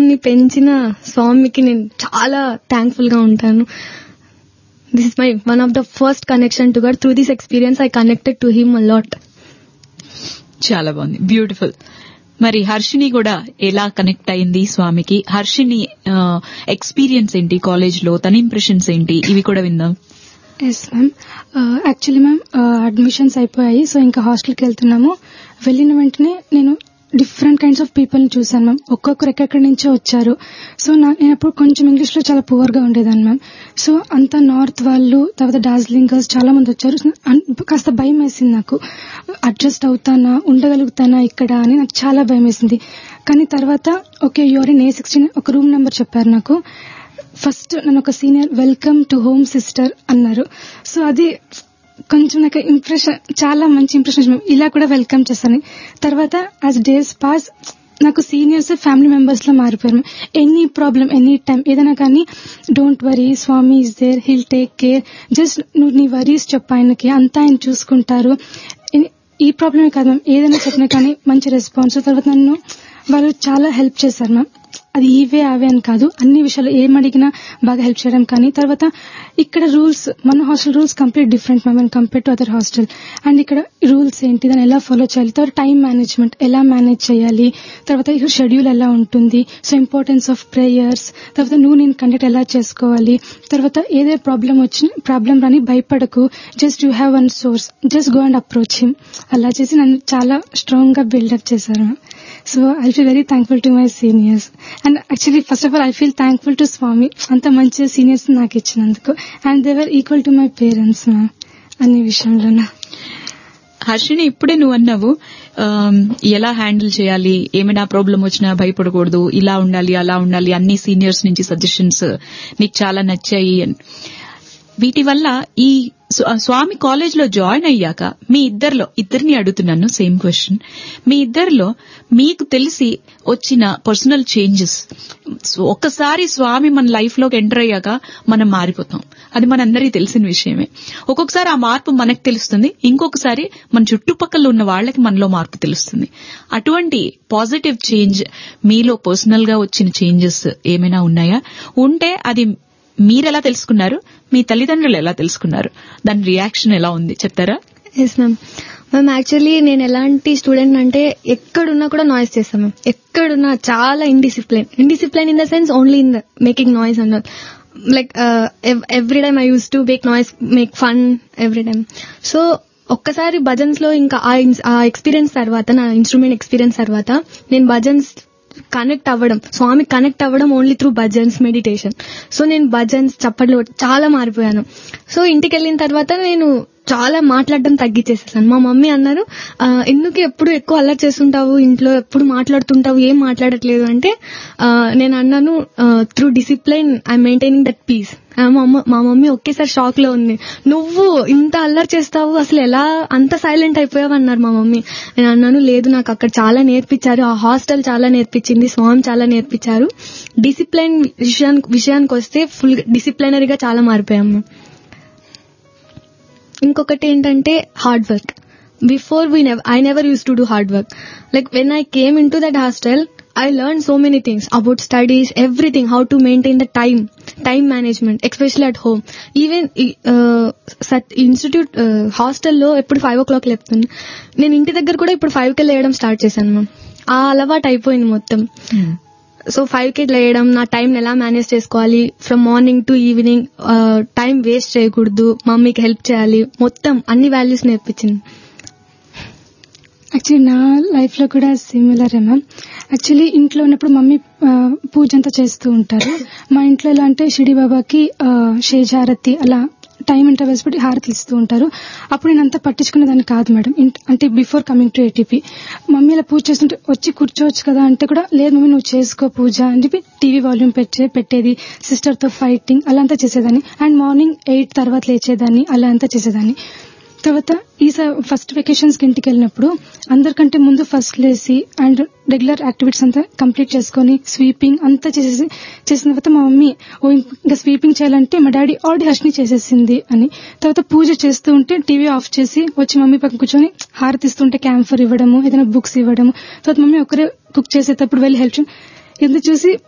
నన్ను పెంచిన స్వామికి నేను చాలా థ్యాంక్ఫుల్ గా ఉంటాను this is my one of the first connection to God through this experience I connected to him a lot చాలా బాగుంది బ్యూటిఫుల్ మరి హర్షిని కూడా ఎలా కనెక్ట్ అయింది స్వామికి హర్షిని ఎక్స్పీరియన్స్ ఏంటి కాలేజ్ లో తన ఇంప్రెషన్స్ ఏంటి ఇవి కూడా విందాం yes ma'am actually ma'am admissions అయిపోయాయి సో ఇంకా హాస్టల్కి వెళ్తున్నాము వెళ్ళిన వెంటనే నేను డిఫరెంట్ కైండ్స్ ఆఫ్ పీపుల్ ని చూసాను మ్యామ్ ఒక్కొక్కరు ఎక్కడెక్కడి నుంచో వచ్చారు సో నా నేను అప్పుడు కొంచెం ఇంగ్లీష్ లో చాలా పువర్ గా ఉండేదాన్ని మ్యామ్ సో అంతా నార్త్ వాళ్ళు తర్వాత డార్జిలింగ్ గర్ల్స్ చాలా మంది వచ్చారు అన్- కాస్త భయం వేసింది నాకు అడ్జస్ట్ అవుతానా ఉండగలుగుతానా ఇక్కడ అని నాకు చాలా భయం వేసింది కానీ తర్వాత okay you're in A sixteen ఒక రూమ్ నెంబర్ చెప్పారు నాకు ఫస్ట్ నన్ను ఒక senior welcome to home sister అన్నారు సో అది కొంచెం నాకు ఇంప్రెషన్ చాలా మంచి ఇంప్రెషన్ ఇలా కూడా వెల్కమ్ చేస్తాను తర్వాత యాజ్ డేస్ పాస్ నాకు సీనియర్స్ ఫ్యామిలీ మెంబర్స్ లో మారిపోయారు ఎనీ ప్రాబ్లం ఎనీ టైం ఏదైనా కానీ don't worry Swami is there he'll take care just నువ్వు నీ వరీస్ చెప్పు ఆయనకి అంతా ఆయన చూసుకుంటారు ఇ- ఈ ప్రాబ్లమే కాదు మ్యామ్ ఏదైనా చెప్పినా కానీ మంచి రెస్పాన్స్ తర్వాత నన్ను వాళ్ళు చాలా హెల్ప్ చేశారు మ్యామ్ అది ఇవే అవే అని కాదు అన్ని విషయాలు ఏం అడిగినా బాగా హెల్ప్ చేయడం కానీ తర్వాత ఇక్కడ రూల్స్ మన hostel rules complete different ma'am and compare to other hostel and ఇక్కడ రూల్స్ ఏంటి దాన్ని ఎలా ఫాలో చేయాలి తర్వాత టైం మేనేజ్మెంట్ ఎలా మేనేజ్ చేయాలి తర్వాత షెడ్యూల్ ఎలా ఉంటుంది సో ఇంపార్టెన్స్ ఆఫ్ ప్రేయర్స్ తర్వాత నువ్వు నేను కండక్ట్ ఎలా చేసుకోవాలి తర్వాత ఏదే ప్రాబ్లం వచ్చి ప్రాబ్లం రాని భయపడకు just you have one source just go and approach him అలా చేసి నన్ను చాలా స్ట్రాంగ్ గా బిల్డప్ చేశారు so I feel very thankful to my seniors and actually first of all I feel thankful to Swami అంత మంచి సీనియర్స్ నాకు ఇచ్చినందుకు and they're equal to my parents ma'am అన్ని విషయంలోనూ హర్షిని ఇప్పుడే నువ్వు అన్నావు ఆమ్, ఎలా హ్యాండిల్ చేయాలి ఏమైనా ప్రాబ్లం వచ్చినా భయపడకూడదు ఇలా ఉండాలి అలా ఉండాలి అన్ని సీనియర్స్ నుంచి సజెషన్స్ నీకు చాలా నచ్చాయి అని వీటి వల్ల ఈ స్వ- స్వామి కాలేజ్ లో జాయిన్ అయ్యాక మీ ఇద్దరిలో ఇద్దరిని అడుగుతున్నాను సేమ్ క్వశ్చన్ మీ ఇద్దరిలో మీకు తెలిసి వచ్చిన పర్సనల్ చేంజెస్ ఒక్కసారి స్వామి మన లైఫ్ లోకి ఎంటర్ అయ్యాక మనం మారిపోతాం అది మనందరికీ తెలిసిన విషయమే ఒక్కొక్కసారి ఆ మార్పు మనకు తెలుస్తుంది ఇంకొకసారి మన చుట్టుపక్కల ఉన్న వాళ్ళకి మనలో మార్పు తెలుస్తుంది అటువంటి పాజిటివ్ చేంజ్ మీలో పర్సనల్ గా వచ్చిన చేంజెస్ ఏమైనా ఉన్నాయా ఉంటే అది మీరెలా తెలుసుకున్నారు మీ తల్లిదండ్రులు ఎలా తెలుసుకున్నారు దాని రియాక్షన్ ఎలా ఉంది చెప్తారా ఎస్ మ్యామ్ మ్యామ్ యాక్చువల్లీ నేను ఎలాంటి స్టూడెంట్ అంటే ఎక్కడున్నా కూడా నాయిస్ చేస్తాం మ్యామ్ ఎక్కడున్నా చాలా indiscipline indiscipline in the sense only in the making noise and like every time I use to make noise make fun every time so ఒక్కసారి భజన్స్ లో ఇంకా ఆ ఇన్స్- ఆ ఎక్స్పీరియన్స్ తర్వాత నా ఇన్స్ట్రుమెంట్ ఎక్స్పీరియన్స్ తర్వాత నేను భజన్స్ కనెక్ట్ అవ్వడం స్వామి కనెక్ట్ అవ్వడం only through bhajans meditation so నేను భజన్స్ చప్పట్లు కొట్టి చాలా మారిపోయాను సో ఇంటికి వెళ్ళిన తర్వాత నేను చాలా మాట్లాడడం తగ్గించేసేసాను మా మమ్మీ అన్నారు "ఆ, ఎందుకు ఎప్పుడు ఎక్కువ అల్లరి చేస్తుంటావు ఇంట్లో ఎప్పుడు మాట్లాడుతుంటావు ఏం మాట్లాడట్లేదు అంటే ఆ, నేను అన్నాను through discipline I maintaining that peace మా అమ్మ మా మమ్మీ ఒకేసారి షాక్ లో ఉంది నువ్వు ఇంత అల్లరి చేస్తావు అసలు ఎలా అంత సైలెంట్ అయిపోయావు అన్నారు మా మమ్మీ నేను అన్నాను లేదు నాకు అక్కడ చాలా నేర్పించారు ఆ హాస్టల్ చాలా నేర్పించింది స్వామి చాలా నేర్పించారు డిసిప్లైన్ విషయానికి విషయానికి వస్తే ఫుల్ డిసిప్లైనరీగా చాలా మారిపోయాం మేము. ఇంకొకటి ఏంటంటే hard work before we never I never use to do hard work like when I came in to that hostel I learn so many things about studies everything how to maintain the time time management especially at home even institute హాస్టల్లో ఎప్పుడు five ఓ clock లేపుతుంది నేను ఇంటి దగ్గర కూడా ఇప్పుడు five కి లేయడం start చేశాను ma'am ఆ అలవాటు అయిపోయింది మొత్తం సో ఫైవ్ కి లేయడం నా టైం ఎలా మేనేజ్ చేసుకోవాలి from morning to evening time waste చేయకూడదు మమ్మీకి హెల్ప్ చేయాలి మొత్తం అన్ని వాల్యూస్ నేర్పించింది యాక్చువల్లీ నా లైఫ్ లో కూడా సిమిలర్ మ్యామ్ యాక్చువల్లీ ఇంట్లో ఉన్నప్పుడు మమ్మీ ఆ, పూజ అంతా చేస్తూ ఉంటారు మా ఇంట్లో ఎలా అంటే షిడి బాబాకి ఆ, షేజారతి అలా టైం ఇంటర్వెల్స్ బట్టి హారతి ఇస్తూ ఉంటారు అప్పుడు నేను అంతా పట్టించుకునేదాన్ని కాదు మేడం ఇంట్- అంటే before coming to ATP mummy ఇలా పూజ చేస్తుంటే వచ్చి కూర్చోవచ్చు కదా అంటే కూడా లేదు మమ్మీ నువ్వు చేసుకో పూజ అని చెప్పి టీవీ వాల్యూమ్ పెట్టే పెట్టేది సిస్టర్ తో ఫైటింగ్ అలా అంతా చేసేదాన్ని అండ్ మార్నింగ్ ఎయిట్ తర్వాత లేచేదాన్ని అలా అంతా చేసేదాన్ని తర్వాత ఈ ఫస్ట్ వెకేషన్స్ కి ఇంటికి వెళ్ళినప్పుడు అందరికంటే ముందు ఫస్ట్ లేసి అండ్ రెగ్యులర్ యాక్టివిటీస్ అంతా కంప్లీట్ చేసుకొని స్వీపింగ్ అంతా చేసేసి చేసిన తర్వాత మా మమ్మీ ఓ ఇంకా స్వీపింగ్ చేయాలంటే మా డాడీ ఆల్రెడీ హర్షిని చేసేసింది అని తర్వాత పూజ చేస్తూ ఉంటే టీవీ ఆఫ్ చేసి వచ్చి మమ్మీ పక్కన కూర్చొని హారతిస్తుంటే క్యాంఫర్ ఇవ్వడము ఏదైనా బుక్స్ ఇవ్వడము తర్వాత మమ్మీ ఒకరే కుక్ చేసేటప్పుడు వెళ్ళి హెల్ప్ ఎందుకు చూసి